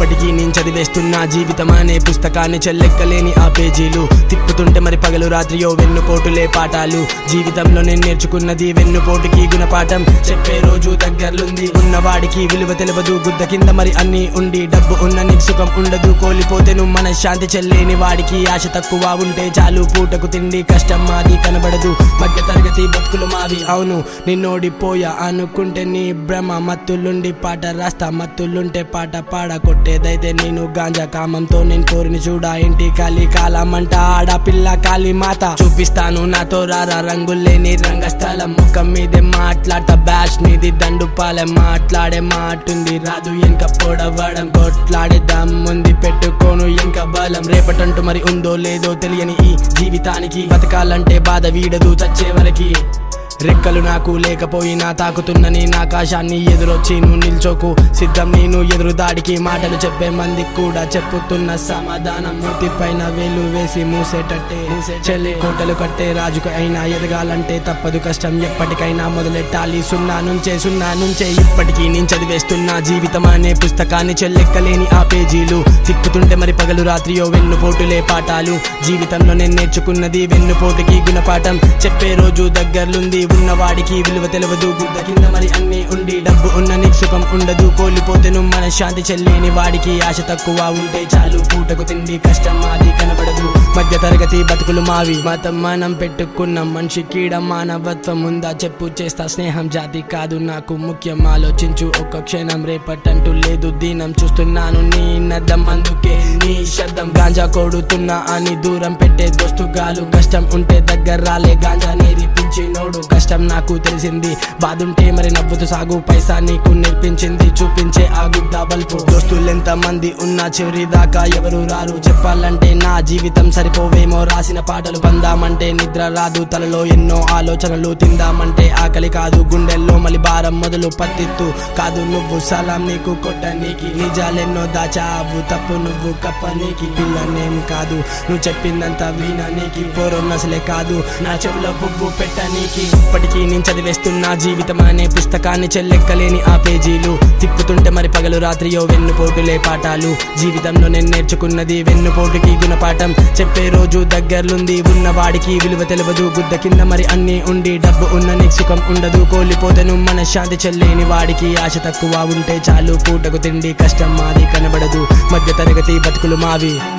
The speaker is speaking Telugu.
ఇప్పటికీ నేను చదివేస్తున్నా జీవితం అనే పుస్తకాన్ని చెల్లెక్కలేని ఆ పేజీలు తిప్పుతుంటే మరి పగలు రాత్రియో వెన్నుపోటులే పాఠాలు జీవితంలో నేను నేర్చుకున్నది వెన్నుపోటుకి గుణపాఠం చెప్పే రోజు దగ్గర్లుంది ఉన్నవాడికి విలువ తెలియదు గుద్ద కింద మరి అన్ని ఉండి డబ్బు ఉన్న నీకు సుఖం ఉండదు కోల్పోతే నువ్వు మనశ్శాంతి చెల్లేని వాడికి ఆశ తక్కువ ఉంటే చాలు పూటకు తిండి కష్టం మాది కనబడదు మధ్య తరగతి బతుకులు మావి అవును నిన్నోడిపోయా అనుకుంటే నీ భ్రమ మత్తులుండి పాట రాస్తా మత్తులుంటే పాట పాడ కొట్టేదైతే నేను గాంజా కామంతో నేను కోరిని చూడా ఇంటి కాలి కాలమంట ఆడపిల్ల కాలి మాత చూపిస్తాను నాతో రారా రంగులేని రంగస్థలం ముఖం మీదే మాట్లాడతా బ్యాచ్ నీది దండుపాలె మాట్లాడే మాటుంది రాదు ఇంకా పొడవడం కొట్లాడే దమ్ముంది పెట్టుకోను ఇంకా బలం రేపటంటూ మరి ఉందో లేదో తెలియని ఈ జీవితానికి బతకాలంటే బాధ వీడదు చచ్చే వరకి రెక్కలు నాకు లేకపోయినా తాకుతున్న నేను ఆకాశాన్ని ఎదురొచ్చి నువ్వు నిల్చోకు సిద్ధం నేను ఎదురు దాడికి మాటలు చెప్పే మంది కూడా చెప్పుతున్న సమాధానం మూతి పైన వేలు వేసి మూసేటట్టే చెల్లి కోటలు కట్టే రాజుకు అయినా ఎదగాలంటే తప్పదు కష్టం ఎప్పటికైనా మొదలెట్టాలి సున్నా నుంచే సున్నా నుంచే ఇప్పటికీ నేను చదివేస్తున్నా జీవితం అనే పుస్తకాన్ని చెల్లెక్కలేని ఆ పేజీలు తిప్పుతుంటే మరి పగలు రాత్రియో వెన్నుపోటులే పాఠాలు జీవితంలో నేను నేర్చుకున్నది వెన్నుపోటుకి గుణపాఠం చెప్పే రోజు దగ్గర్లుంది ఉన్నవాడికి విలువ తెలియదు గుద్ద కింద మరి అన్ని ఉండి డబ్బు ఉన్న నీకు సుఖం ఉండదు కోల్పోతే నువ్వు మన శాంతి చెల్లేని వాడికి ఆశ తక్కువ ఉంటే చాలు పూటకు తిండి కష్టం మాది కనబడదు మధ్య తరగతి బతుకులు మావి మతం మనం పెట్టుకున్న మనిషి కీడ మానవత్వం ఉందా చెప్పు చేస్తా స్నేహం జాతి కాదు నాకు ముఖ్యం ఆలోచించు ఒక్క క్షణం రేపటంటూ లేదు దీనం చూస్తున్నాను నీ నద్దం అందుకే నీ శబ్దం గాంజా కొడుతున్నా అని దూరం పెట్టే దోస్తుగాలు కష్టం ఉంటే దగ్గర రాలే గాంజా నేర్పించినోడు కష్టం నాకు తెలిసింది బాధుంటే మరి నవ్వుతూ సాగు పైసా నీకు నేర్పించింది చూపించే ఆ గుడ్డ బల్పు దోస్తులు ఎంత మంది ఉన్నా చివరి దాకా ఎవరు రారు చెప్పాలంటే నా జీవితం సరిపోవేమో రాసిన పాటలు పందామంటే నిద్ర రాదు తలలో ఎన్నో ఆలోచనలు తిందామంటే ఆకలి కాదు గుండెల్లో మలి భారం మొదలు పత్తిత్తు కాదు నువ్వు సలాం నీకు కొట్ట నీకి నిజాలెన్నో దాచావు తప్పు నువ్వు కప్ప నీకి పిల్లనేం కాదు నువ్వు చెప్పిందంత వీణ నీకి పోరొన్నసలే కాదు నా చెవులో బుబ్బు పెట్ట నీకి ఇప్పటికీ నేను చదివేస్తున్నా జీవితం అనే పుస్తకాన్ని చెల్లెక్కలేని ఆ పేజీలు తిప్పుతుంటే మరి పగలు రాత్రియో వెన్నుపోటులే పాఠాలు జీవితంలో నేను నేర్చుకున్నది వెన్నుపోటుకి గుణపాఠం చెప్పే రోజు దగ్గర్లుంది ఉన్నవాడికి విలువ తెలియదు గుద్ద కింద మరి అన్ని ఉండి డబ్బు ఉన్న నీకు సుఖం ఉండదు కోల్పోతే నువ్వు మన శాంతి చెల్లేని వాడికి ఆశ తక్కువ ఉంటే చాలు పూటకు తిండి కష్టం మాది కనబడదు మధ్య తరగతి బతుకులు మావి